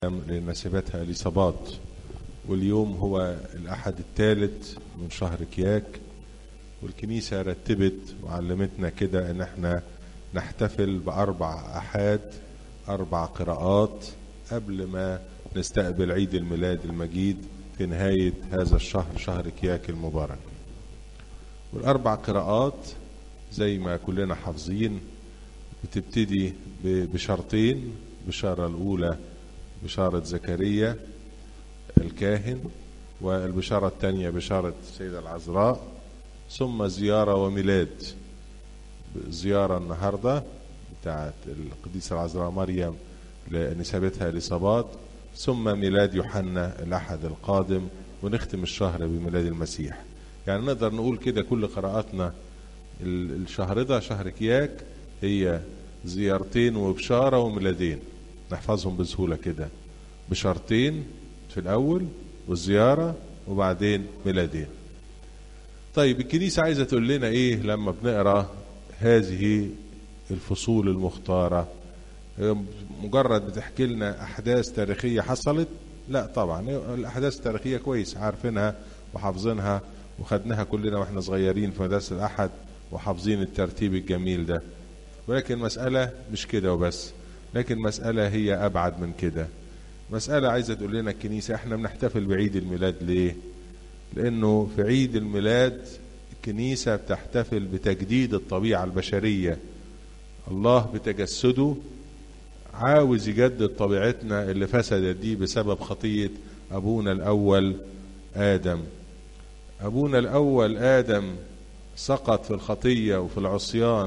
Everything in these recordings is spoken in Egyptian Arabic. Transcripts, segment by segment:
لناسبتها اليصابات واليوم هو الأحد الثالث من شهر كياك والكنيسة رتبت وعلمتنا كده إن احنا نحتفل بأربع أحاد أربع قراءات قبل ما نستقبل عيد الميلاد المجيد في نهاية هذا الشهر شهر كياك المبارك والأربع قراءات زي ما كلنا حافظين بتبتدي بشرطين بشارة الأولى بشارة زكريا الكاهن والبشارة الثانية بشارة السيدة العذراء ثم زيارة وميلاد زيارة النهاردة بتاعت القديسة العذراء مريم لنسبتها اليصابات ثم ميلاد يوحنا الأحد القادم ونختم الشهر بميلاد المسيح يعني نقدر نقول كده كل قراءاتنا الشهر ده شهر كياك هي زيارتين وبشارة وميلادين نحفظهم بسهولة كده بشرطين في الأول والزيارة وبعدين ميلادين طيب الكنيسة عايزة تقول لنا إيه لما بنقرأ هذه الفصول المختارة مجرد بتحكي لنا أحداث تاريخية حصلت لا طبعا الأحداث التاريخية كويس عارفينها وحافظينها وخدناها كلنا واحنا صغيرين في مدرسة الأحد وحافظين الترتيب الجميل ده ولكن المسألة مش كده وبس لكن المسألة هي أبعد من كده مسألة عايزة تقول لنا الكنيسة احنا بنحتفل بعيد الميلاد ليه لأنه في عيد الميلاد الكنيسة بتحتفل بتجديد الطبيعة البشرية الله بتجسده عاوز يجدد طبيعتنا اللي فسدت دي بسبب خطية أبونا الأول آدم أبونا الأول آدم سقط في الخطية وفي العصيان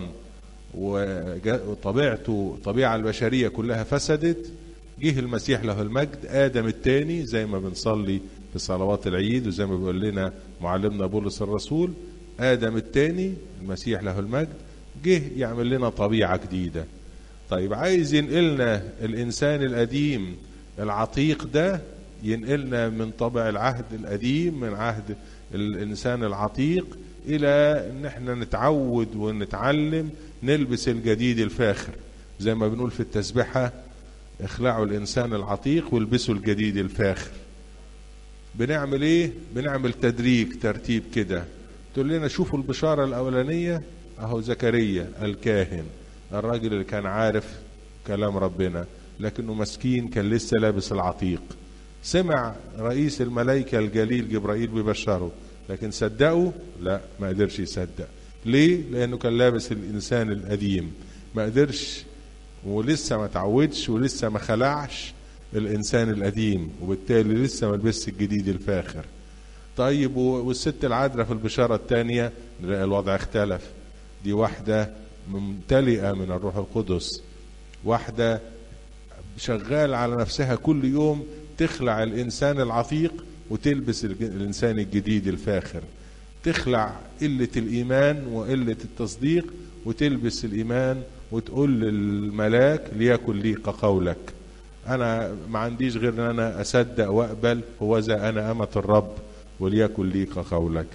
وطبيعته طبيعة البشرية كلها فسدت جه المسيح له المجد آدم الثاني زي ما بنصلي في صلوات العيد وزي ما بيقول لنا معلمنا بولس الرسول آدم الثاني المسيح له المجد جه يعمل لنا طبيعة جديدة طيب عايز ينقلنا الإنسان القديم العتيق ده ينقلنا من طبع العهد القديم من عهد الإنسان العتيق إلى إن احنا نتعود ونتعلم نلبس الجديد الفاخر زي ما بنقول في التسبحة اخلعوا الإنسان العتيق والبسوا الجديد الفاخر بنعمل ايه بنعمل تدريج ترتيب كده تقول لنا شوفوا البشارة الأولانية أهو زكريا الكاهن الراجل اللي كان عارف كلام ربنا لكنه مسكين كان لسه لابس العتيق سمع رئيس الملائكة الجليل جبرائيل بيبشره لكن صدقه لا ما قدرش يصدق ليه لانه كان لابس الانسان القديم ما قدرش ولسه ما تعودش ولسه ما خلعش الانسان القديم وبالتالي لسه ما لبسش الجديد الفاخر طيب والست العذراء في البشاره الثانيه نلاقي الوضع اختلف دي واحده ممتلئه من الروح القدس واحده شغال على نفسها كل يوم تخلع الانسان العتيق وتلبس الانسان الجديد الفاخر تخلع قله الايمان وقله التصديق وتلبس الايمان وتقول للملاك ليكن لي كقولك انا ما عنديش غير ان انا اصدق واقبل هو ذا انا امه الرب وليكن لي كقولك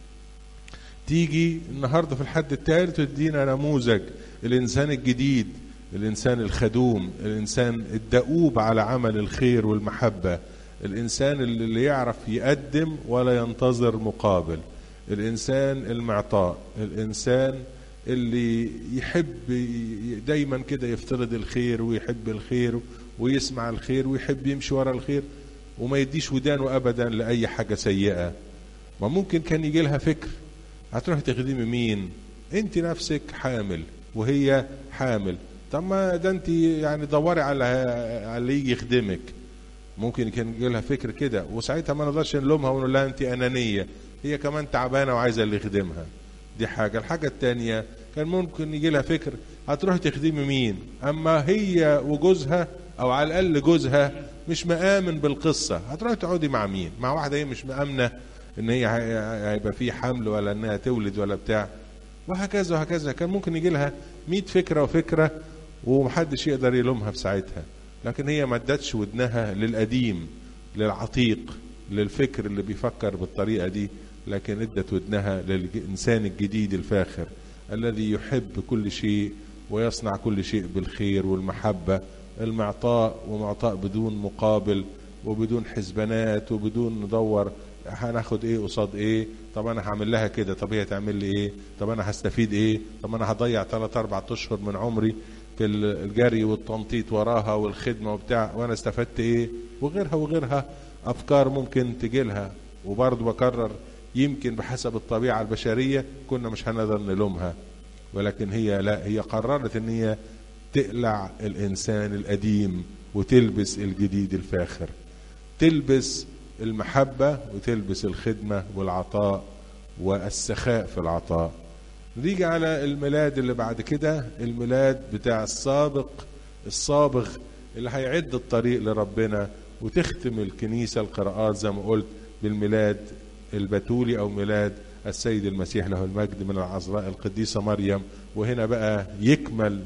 تيجي النهارده في الحد الثالث تدينا نموذج الانسان الجديد الانسان الخدوم الانسان الدؤوب على عمل الخير والمحبه الانسان اللي يعرف يقدم ولا ينتظر مقابل الانسان المعطاء الانسان اللي يحب دايما كده يفترض الخير ويحب الخير ويسمع الخير ويحب يمشي ورا الخير وما يديش ودانه ابدا لاي حاجه سيئه ما ممكن كان يجي لها فكر هتروح تخدمي مين انت نفسك حامل وهي حامل طب ما ده انت يعني دوري على على اللي يجي يخدمك ممكن كان يجي لها فكر كده وساعتها ما نقدرش نلومها ونقول لها انت انانيه هي كمان تعبانه وعايزه اللي يخدمها دي حاجه الحاجه الثانيه كان ممكن يجي لها فكر هتروح تخدمي مين اما هي وجوزها او على الاقل جوزها مش مآمن بالقصه هتروح تقعدي مع مين مع واحده هي مش مآمنه ان هي هيبقى في حمل ولا انها تولد ولا بتاع وهكذا وهكذا كان ممكن يجي لها 100 فكره وفكره ومحدش يقدر يلومها في ساعتها لكن هي ما ادتش ودنها للقديم للعتيق للفكر اللي بيفكر بالطريقه دي لكن ادت ودنها للانسان الجديد الفاخر الذي يحب كل شيء ويصنع كل شيء بالخير والمحبه المعطاء ومعطاء بدون مقابل وبدون حسبانات وبدون ندور هناخد ايه قصاد ايه طب انا هعمل لها كده طب هي تعمل لي ايه طب انا هستفيد ايه طب انا هضيع 3 4 اشهر من عمري في الجري والتنطيط وراها والخدمه وبتاع وانا استفدت ايه وغيرها وغيرها افكار ممكن تجي لها وبرضه بكرر يمكن بحسب الطبيعه البشريه كنا مش هنقدر نلومها ولكن هي لا هي قررت ان هي تقلع الانسان القديم وتلبس الجديد الفاخر تلبس المحبه وتلبس الخدمه والعطاء والسخاء في العطاء نيجي على الميلاد اللي بعد كده الميلاد بتاع السابق الصابغ اللي هيعد الطريق لربنا وتختم الكنيسة القراءات زي ما قلت بالميلاد البتولي أو ميلاد السيد المسيح له المجد من العذراء القديسة مريم وهنا بقى يكمل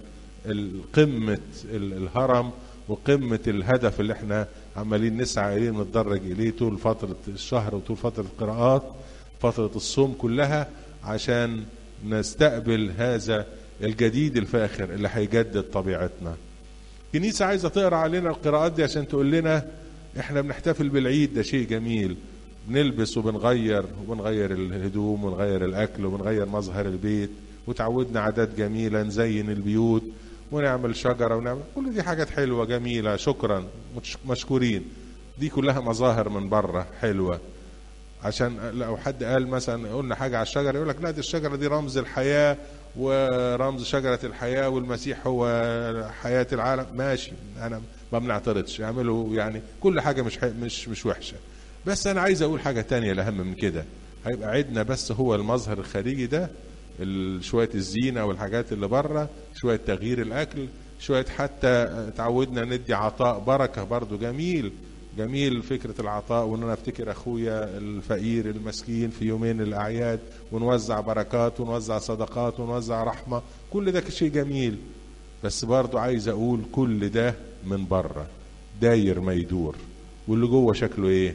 قمة الهرم وقمة الهدف اللي احنا عمالين نسعى إليه ونتدرج إليه طول فترة الشهر وطول فترة القراءات فترة الصوم كلها عشان نستقبل هذا الجديد الفاخر اللي هيجدد طبيعتنا كنيسة عايزة تقرأ علينا القراءات دي عشان تقول لنا احنا بنحتفل بالعيد ده شيء جميل بنلبس وبنغير وبنغير الهدوم ونغير الأكل وبنغير مظهر البيت وتعودنا عادات جميلة نزين البيوت ونعمل شجرة ونعمل كل دي حاجات حلوة جميلة شكرا مشكورين دي كلها مظاهر من بره حلوة عشان لو حد قال مثلا قلنا حاجة على الشجرة يقول لك لا دي الشجرة دي رمز الحياة ورمز شجرة الحياة والمسيح هو حياة العالم ماشي أنا ما بنعترضش يعملوا يعني كل حاجة مش مش مش وحشة بس أنا عايز أقول حاجة تانية الأهم من كده هيبقى عيدنا بس هو المظهر الخارجي ده شوية الزينة والحاجات اللي بره شوية تغيير الأكل شوية حتى تعودنا ندي عطاء بركة برضو جميل جميل فكرة العطاء وان انا افتكر اخويا الفقير المسكين في يومين الاعياد ونوزع بركات ونوزع صدقات ونوزع رحمة كل ده شيء جميل بس برضو عايز اقول كل ده من بره داير ما يدور واللي جوه شكله ايه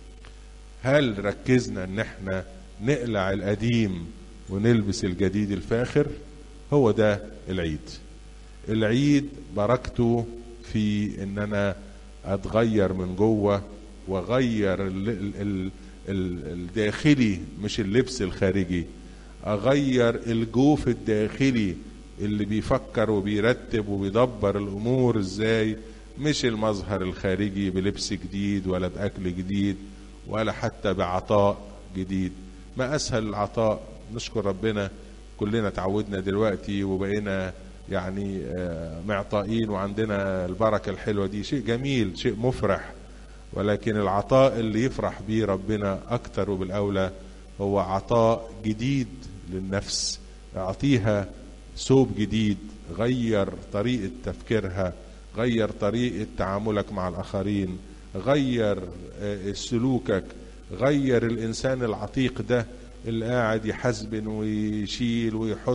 هل ركزنا ان احنا نقلع القديم ونلبس الجديد الفاخر هو ده العيد العيد بركته في ان انا اتغير من جوه واغير ال ال ال الداخلي مش اللبس الخارجي اغير الجوف الداخلي اللي بيفكر وبيرتب وبيدبر الامور ازاي مش المظهر الخارجي بلبس جديد ولا باكل جديد ولا حتى بعطاء جديد ما اسهل العطاء نشكر ربنا كلنا تعودنا دلوقتي وبقينا يعني معطائين وعندنا البركة الحلوة دي شيء جميل شيء مفرح ولكن العطاء اللي يفرح بيه ربنا أكتر وبالأولى هو عطاء جديد للنفس أعطيها ثوب جديد غير طريقة تفكيرها غير طريقة تعاملك مع الآخرين غير سلوكك غير الإنسان العتيق ده اللي قاعد يحزبن ويشيل ويحط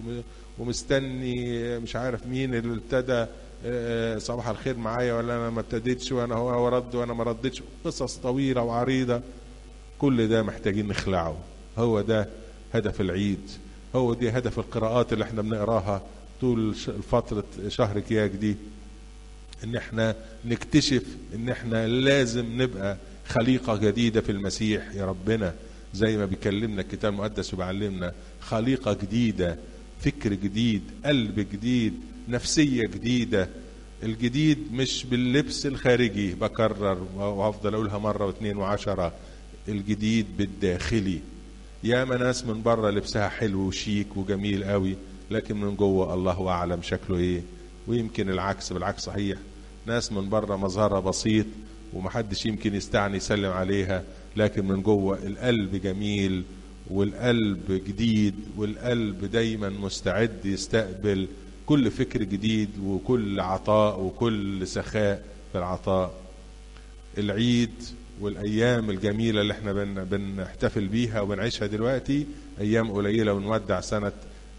ومستني مش عارف مين اللي ابتدى صباح الخير معايا ولا انا ما ابتديتش وانا هو رد وانا ما ردتش قصص طويله وعريضه كل ده محتاجين نخلعه هو ده هدف العيد هو دي هدف القراءات اللي احنا بنقراها طول فتره شهر كياك دي ان احنا نكتشف ان احنا لازم نبقى خليقه جديده في المسيح يا ربنا زي ما بيكلمنا الكتاب المقدس وبيعلمنا خليقه جديده فكر جديد قلب جديد نفسية جديدة الجديد مش باللبس الخارجي بكرر وهفضل اقولها مرة واثنين وعشرة الجديد بالداخلي ياما ناس من بره لبسها حلو وشيك وجميل قوي لكن من جوه الله اعلم شكله ايه ويمكن العكس بالعكس صحيح ناس من بره مظهرها بسيط ومحدش يمكن يستعني يسلم عليها لكن من جوه القلب جميل والقلب جديد والقلب دايما مستعد يستقبل كل فكر جديد وكل عطاء وكل سخاء في العطاء العيد والايام الجميله اللي احنا بن بنحتفل بيها وبنعيشها دلوقتي ايام قليله ونودع سنه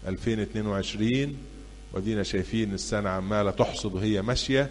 2022 ودينا شايفين السنه عماله تحصد وهي ماشيه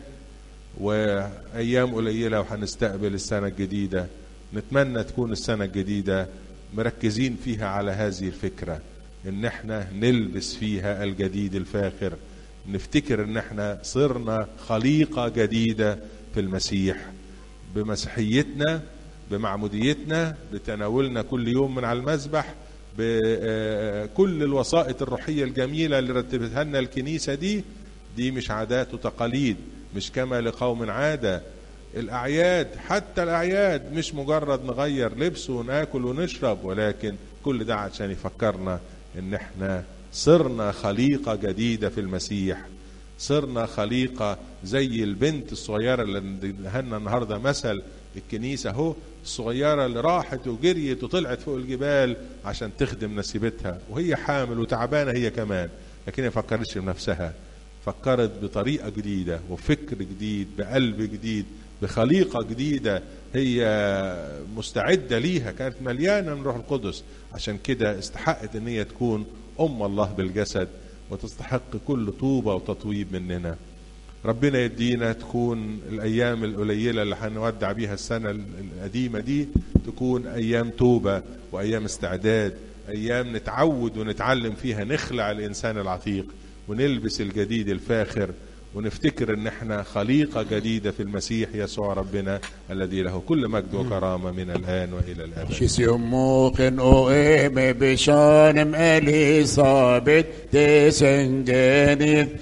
وايام قليله وهنستقبل السنه الجديده نتمنى تكون السنه الجديده مركزين فيها على هذه الفكره ان احنا نلبس فيها الجديد الفاخر نفتكر ان احنا صرنا خليقة جديدة في المسيح بمسيحيتنا بمعموديتنا بتناولنا كل يوم من على المذبح بكل الوسائط الروحية الجميلة اللي رتبتها لنا الكنيسة دي دي مش عادات وتقاليد مش كما لقوم عادة الأعياد حتى الأعياد مش مجرد نغير لبس وناكل ونشرب ولكن كل ده عشان يفكرنا إن إحنا صرنا خليقة جديدة في المسيح صرنا خليقة زي البنت الصغيرة اللي ادهنا النهاردة مثل الكنيسة اهو الصغيرة اللي راحت وجريت وطلعت فوق الجبال عشان تخدم نسيبتها وهي حامل وتعبانة هي كمان لكن هي فكرتش بنفسها فكرت بطريقة جديدة وفكر جديد بقلب جديد بخليقة جديدة هي مستعدة ليها كانت مليانة من روح القدس عشان كده استحقت ان هي تكون ام الله بالجسد وتستحق كل طوبة وتطويب مننا ربنا يدينا تكون الايام القليله اللي هنودع بيها السنه القديمه دي تكون ايام توبه وايام استعداد ايام نتعود ونتعلم فيها نخلع الانسان العتيق ونلبس الجديد الفاخر ونفتكر ان احنا خليقه جديده في المسيح يسوع ربنا الذي له كل مجد وكرامه من الان والى الابد Kyss moken och eme beshanem Elisabet, det sängen